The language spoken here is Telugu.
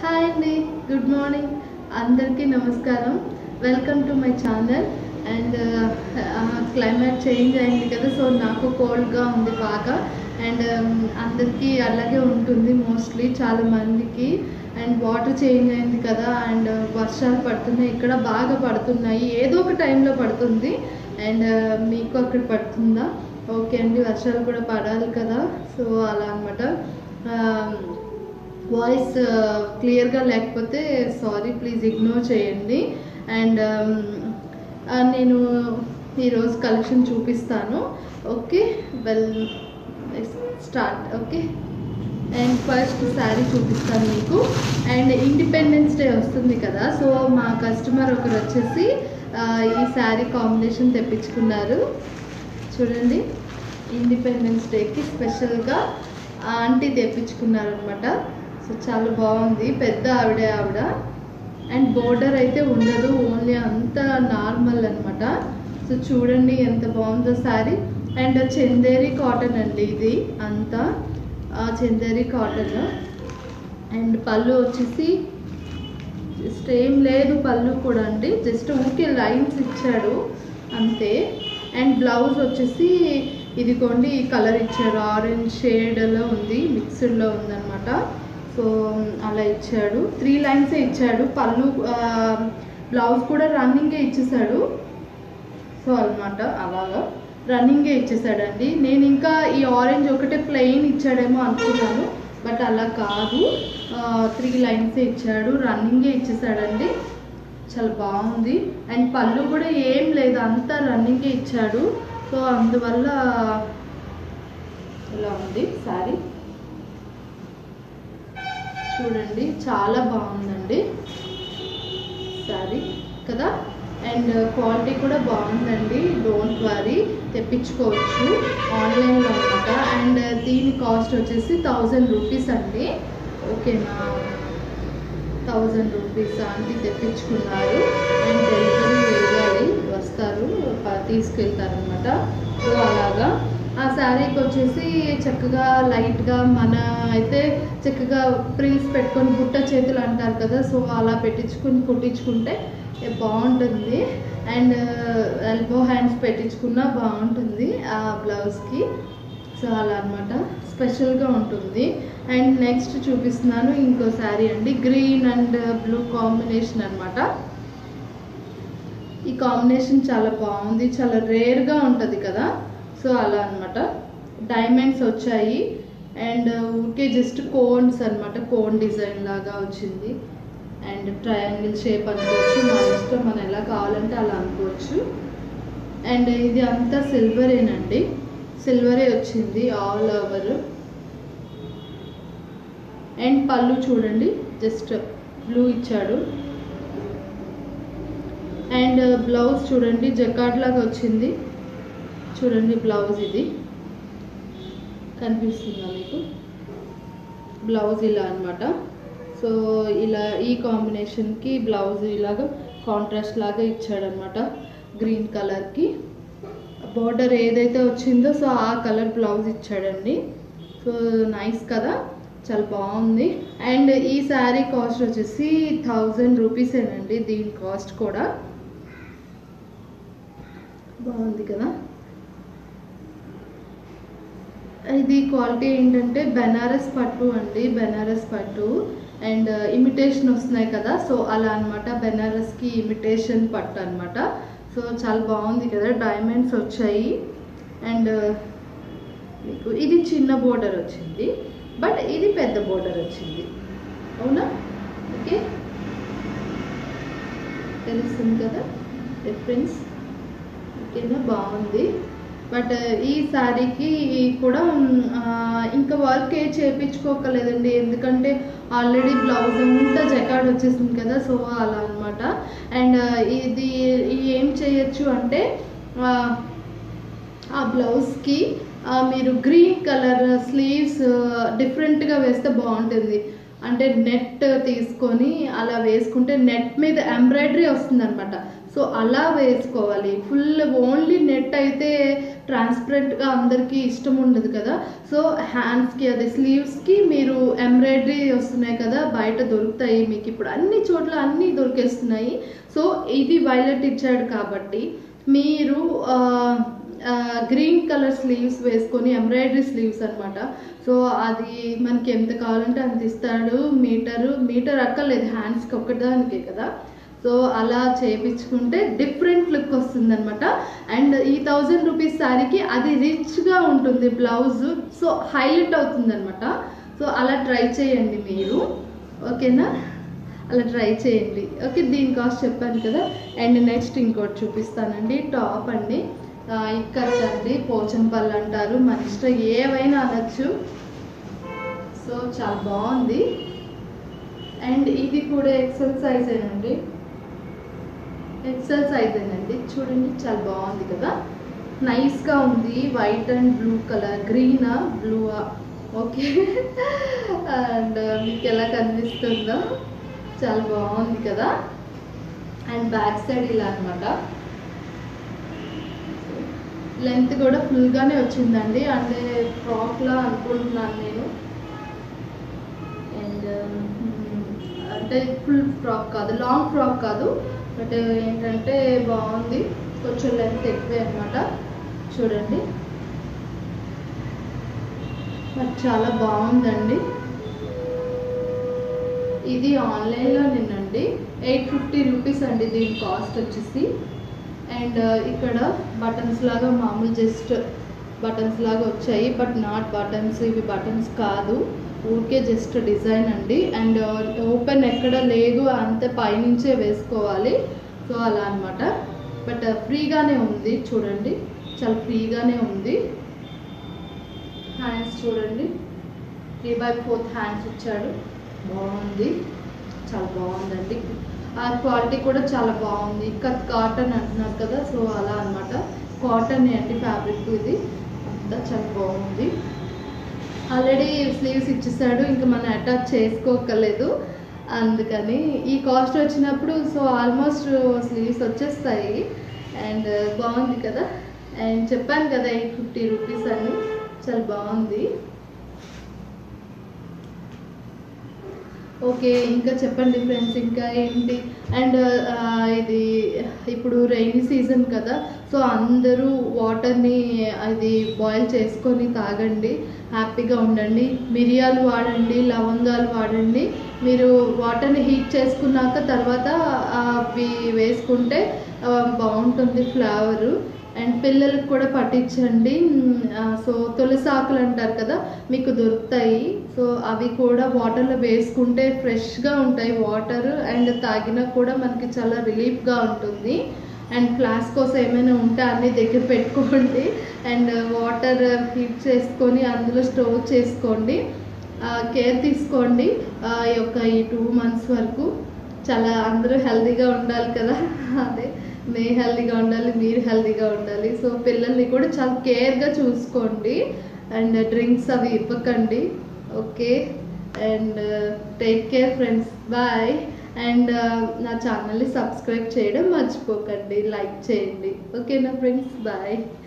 హాయ్ అండి గుడ్ మార్నింగ్ అందరికీ నమస్కారం welcome to my channel and climate change అయింది కదా సో నాకు కోల్డ్గా ఉంది బాగా అండ్ అందరికీ అలాగే ఉంటుంది మోస్ట్లీ చాలా మందికి అండ్ వాటర్ చేంజ్ అయింది కదా అండ్ వర్షాలు పడుతున్నాయి ఇక్కడ బాగా పడుతున్నాయి ఏదో ఒక టైంలో పడుతుంది అండ్ మీకు అక్కడ పడుతుందా ఓకే అండి వర్షాలు కూడా పడాలి కదా సో అలా అనమాట వాయిస్ క్లియర్గా లేకపోతే సారీ ప్లీజ్ ఇగ్నోర్ చేయండి అండ్ నేను ఈరోజు కలెక్షన్ చూపిస్తాను okay well start okay and first sari చూపిస్తాను మీకు అండ్ ఇండిపెండెన్స్ డే వస్తుంది కదా సో మా కస్టమర్ ఒకరు వచ్చేసి ఆ, ఈ శారీ కాంబినేషన్ తెప్పించుకున్నారు చూడండి ఇండిపెండెన్స్ డేకి స్పెషల్గా ఆంటీ తెప్పించుకున్నారు అనమాట సో చాలా బాగుంది పెద్ద ఆవిడే ఆవిడ అండ్ బోర్డర్ అయితే ఉండదు ఓన్లీ అంతా నార్మల్ అనమాట సో చూడండి ఎంత బాగుందో శారీ అండ్ చందేరి కాటన్ అండి ఇది అంతా ఆ, చందేరి కాటన్ అండ్ పళ్ళు వచ్చేసి జస్ట్ ఏం లేదు పళ్ళు కూడా అండి జస్ట్ ఊరికే లైన్స్ ఇచ్చాడు అంతే అండ్ బ్లౌజ్ వచ్చేసి ఇదిగోండి ఈ కలర్ ఇచ్చాడు ఆరెంజ్ షేడ్లో ఉంది మిక్స్డ్లో ఉందన్నమాట సో అలా ఇచ్చాడు త్రీ లైన్సే ఇచ్చాడు పళ్ళు బ్లౌజ్ కూడా రన్నింగే ఇచ్చేసాడు సో అన్నమాట అలాగా రన్నింగే ఇచ్చేసాడండి నేను ఇంకా ఈ ఆరెంజ్ ఒకటే ప్లెయిన్ ఇచ్చాడేమో అనుకున్నాను బట్ అలా కాదు త్రీ లైన్సే ఇచ్చాడు రన్నింగే ఇచ్చేసాడండి చాలా బాగుంది అండ్ పళ్ళు కూడా ఏం లేదు అంతా రన్నింగే ఇచ్చాడు సో అందువల్ల ఇలా ఉంది సారీ చూడండి చాలా బాగుందండి సారీ కదా అండ్ క్వాలిటీ కూడా బాగుందండి డోంట్ వరీ తెప్పించుకోవచ్చు ఆన్లైన్లో అనమాట అండ్ దీని కాస్ట్ వచ్చేసి థౌజండ్ రూపీస్ అండి ఓకేనా థౌజండ్ రూపీస్ ఆంటీ తెప్పించుకున్నారు అండ్ డెలివరీ వేయాలి వస్తారు ప- తీసుకెళ్తారనమాట సో అలాగా ఆ శారీకి వచ్చేసి చక్కగా లైట్గా మన అయితే చక్కగా ప్రిల్స్ పెట్టుకొని బుట్ట చేతులు అంటారు కదా సో అలా పెట్టించుకుని కుట్టించుకుంటే ఏ బాగుంటుంది అండ్ ఎల్బో హ్యాండ్స్ పెట్టించుకున్నా బాగుంటుంది ఆ బ్లౌజ్కి సో అలా అనమాట స్పెషల్గా ఉంటుంది అండ్ నెక్స్ట్ చూపిస్తున్నాను ఇంకో శారీ అండి గ్రీన్ అండ్ బ్లూ కాంబినేషన్ అన్నమాట ఈ కాంబినేషన్ చాలా బాగుంది చాలా రేర్గా ఉంటుంది కదా సో అలా అన్నమాట డైమండ్స్ వచ్చాయి అండ్ ఊరికే జస్ట్ కోన్స్ అన్నమాట కోన్ డిజైన్ లాగా వచ్చింది అండ్ ట్రయాంగిల్ షేప్ అనుకోవచ్చు మన ఇష్టం మనం ఎలా కావాలంటే అలా అనుకోవచ్చు అండ్ ఇది అంతా సిల్వరేనండి సిల్వరే వచ్చింది ఆల్ ఓవర్ అండ్ పళ్ళు చూడండి జస్ట్ బ్లూ ఇచ్చాడు అండ్ బ్లౌజ్ చూడండి జకాట్ లాగా వచ్చింది చూడండి బ్లౌజ్ ఇది కనిపిస్తుందా మీకు బ్లౌజ్ ఇలా అన్నమాట సో ఇలా ఈ కాంబినేషన్కి బ్లౌజ్ ఇలాగ కాంట్రాస్ట్ లాగా ఇచ్చాడనమాట గ్రీన్ కలర్కి బార్డర్ ఏదైతే వచ్చిందో సో ఆ కలర్ బ్లౌజ్ ఇచ్చాడండి సో నైస్ కదా చాలా బాగుంది అండ్ ఈ శారీ కాస్ట్ వచ్చేసి థౌజండ్ రూపీసేనండి దీని కాస్ట్ కూడా బాగుంది కదా ఇది క్వాలిటీ ఏంటంటే బెనారస్ పట్టు అండి బెనారస్ పట్టు అండ్ ఇమిటేషన్ వస్తున్నాయి కదా సో అలా అనమాట బెనారస్కి ఇమిటేషన్ పట్టు అనమాట సో చాలా బాగుంది కదా డైమండ్స్ వచ్చాయి అండ్ మీకు ఇది చిన్న బోర్డర్ వచ్చింది బట్ ఇది పెద్ద బోర్డర్ వచ్చింది అవునా ఓకే తెలుస్తుంది కదా డిఫరెన్స్ ఓకేనా బాగుంది బట్ ఈ శారీకి కూడా మ్, ఆ, ఇంకా వర్క్ ఏ చేయించుకోకలేదండి ఎందుకంటే ఆల్రెడీ బ్లౌజ్ అంతా జకాడ్ వచ్చేసింది కదా సో అలా అనమాట అండ్ ఇది ఇది ఏం చేయొచ్చు అంటే ఆ, ఆ బ్లౌజ్కి ఆ, మీరు గ్రీన్ కలర్ స్లీవ్స్ డిఫరెంట్గా వేస్తే బాగుంటుంది అంటే నెట్ తీసుకొని అలా వేసుకుంటే నెట్ మీద ఎంబ్రాయిడరీ వస్తుంది అనమాట సో అలా వేసుకోవాలి ఫుల్ ఓన్లీ నెట్ అయితే ట్రాన్స్పరెంట్గా అందరికీ ఇష్టం ఉండదు కదా సో హ్యాండ్స్కి అదే స్లీవ్స్కి మీరు ఎంబ్రాయిడరీ వస్తున్నాయి కదా బయట దొరుకుతాయి మీకు ఇప్పుడు అన్ని చోట్ల అన్నీ దొరికేస్తున్నాయి సో ఇది వైలెట్ ఇచ్చాడు కాబట్టి మీరు ఆ, ఆ, గ్రీన్ కలర్ స్లీవ్స్ వేసుకొని ఎంబ్రాయిడరీ స్లీవ్స్ అన్నమాట సో అది మనకి ఎంత కావాలంటే అంత ఇస్తాడు మీటరు మీటర్ అక్కర్లేదు హ్యాండ్స్కి ఒక్కదానికే కదా సో అలా చేపించుకుంటే డిఫరెంట్ లుక్ వస్తుంది అనమాట అండ్ ఈ థౌజండ్ రూపీస్ శారీకి అది రిచ్గా ఉంటుంది బ్లౌజ్ సో హైలైట్ అవుతుంది అనమాట సో అలా ట్రై చేయండి మీరు ఓకేనా అలా ట్రై చేయండి ఓకే దీని కాస్ట్ చెప్పాను కదా అండ్ నెక్స్ట్ ఇంకోటి చూపిస్తానండి టాప్ అండి ఆ, ఇక్కత్ అండి పోచంపల్లి అంటారు మన ఇష్టం ఏవైనా అనొచ్చు సో చాలా బాగుంది అండ్ ఇది కూడా ఎక్సెల్ సైజ్ ఏనండి ఎక్సెల్ సైజ్ ఏనండి చూడండి చాలా బాగుంది కదా నైస్గా ఉంది వైట్ అండ్ బ్లూ కలర్ గ్రీనా బ్లూవా ఓకే అండ్ మీకు ఎలా కనిపిస్తుందో చాలా బాగుంది కదా అండ్ బ్యాక్ సైడ్ ఇలా అనమాట లెంత్ కూడా ఫుల్గానే వచ్చిందండి అంటే ఫ్రాక్లా అనుకుంటున్నాను నేను అండ్ అంటే ఫుల్ ఫ్రాక్ కాదు లాంగ్ ఫ్రాక్ కాదు బట్ ఏంటంటే బాగుంది కొంచెం లెంత్ ఎక్కువే అనమాట చూడండి బట్ చాలా బాగుందండి ఇది ఆన్లైన్లో నిన్నండి ఎయిట్ ఫిఫ్టీ రూపీస్ అండి దీని కాస్ట్ వచ్చేసి అండ్ ఇక్కడ బటన్స్ లాగా మామూలు జస్ట్ బటన్స్ లాగా వచ్చాయి బట్ నాట్ బటన్స్ ఇవి బటన్స్ కాదు ఊరికే జస్ట్ డిజైన్ అండి అండ్ ఓపెన్ ఎక్కడ లేదు అంతే పైనుంచే వేసుకోవాలి సో అలా అన్నమాట బట్ ఫ్రీగానే ఉంది చూడండి చాలా ఫ్రీగానే ఉంది హ్యాండ్స్ చూడండి త్రీ బై ఫోర్త్ హ్యాండ్స్ ఇచ్చాడు బాగుంది చాలా బాగుందండి ఆ క్వాలిటీ కూడా చాలా బాగుంది కత్ కాటన్ అంటున్నారు కదా సో అలా అన్నమాట కాటన్ అండి ఫ్యాబ్రిక్ ఇది అంతా చాలా బాగుంది ఆల్రెడీ స్లీవ్స్ ఇచ్చేసాడు ఇంకా మనం అటాచ్ చేసుకోకలేదు అందుకని ఈ కాస్ట్ వచ్చినప్పుడు సో ఆల్మోస్ట్ స్లీవ్స్ వచ్చేస్తాయి అండ్ బాగుంది కదా అండ్ చెప్పాను కదా ఎయిట్ ఫిఫ్టీ రూపీస్ అని చాలా బాగుంది ఓకే ఇంకా చెప్పండి ఫ్రెండ్స్ ఇంకా ఏంటి అండ్ ఇది ఇప్పుడు రైనీ సీజన్ కదా సో అందరూ వాటర్ని అది బాయిల్ చేసుకొని తాగండి హ్యాపీగా ఉండండి మిరియాలు వాడండి లవంగాలు వాడండి మీరు వాటర్ని హీట్ చేసుకున్నాక తర్వాత అవి వేసుకుంటే ఆ, బాగుంటుంది ఫ్లేవరు అండ్ పిల్లలకు కూడా పట్టించండి మ్, ఆ, సో తులసి ఆకులు అంటారు కదా మీకు దొరుకుతాయి సో అవి కూడా వాటర్లో వేసుకుంటే ఫ్రెష్గా ఉంటాయి వాటర్ అండ్ తాగినా కూడా మనకి చాలా రిలీఫ్గా ఉంటుంది అండ్ ఫ్లాస్ కోసం ఏమైనా ఉంటే అన్ని దగ్గర పెట్టుకోండి అండ్ వాటర్ హీట్ చేసుకొని అందులో స్టోర్ చేసుకోండి కేర్ తీసుకోండి ఆ, ఈ యొక్క ఈ టూ మంత్స్ వరకు చాలా అందరూ హెల్తీగా ఉండాలి కదా అదే మే హెల్తీగా ఉండాలి మీరు హెల్తీగా ఉండాలి సో పిల్లల్ని కూడా చాలా కేర్గా చూసుకోండి అండ్ డ్రింక్స్ అవి ఇవ్వకండి okay and take care friends bye and నా ఛానల్ని సబ్స్క్రైబ్ చేయడం మర్చిపోకండి లైక్ చేయండి ఓకేనా ఫ్రెండ్స్ బాయ్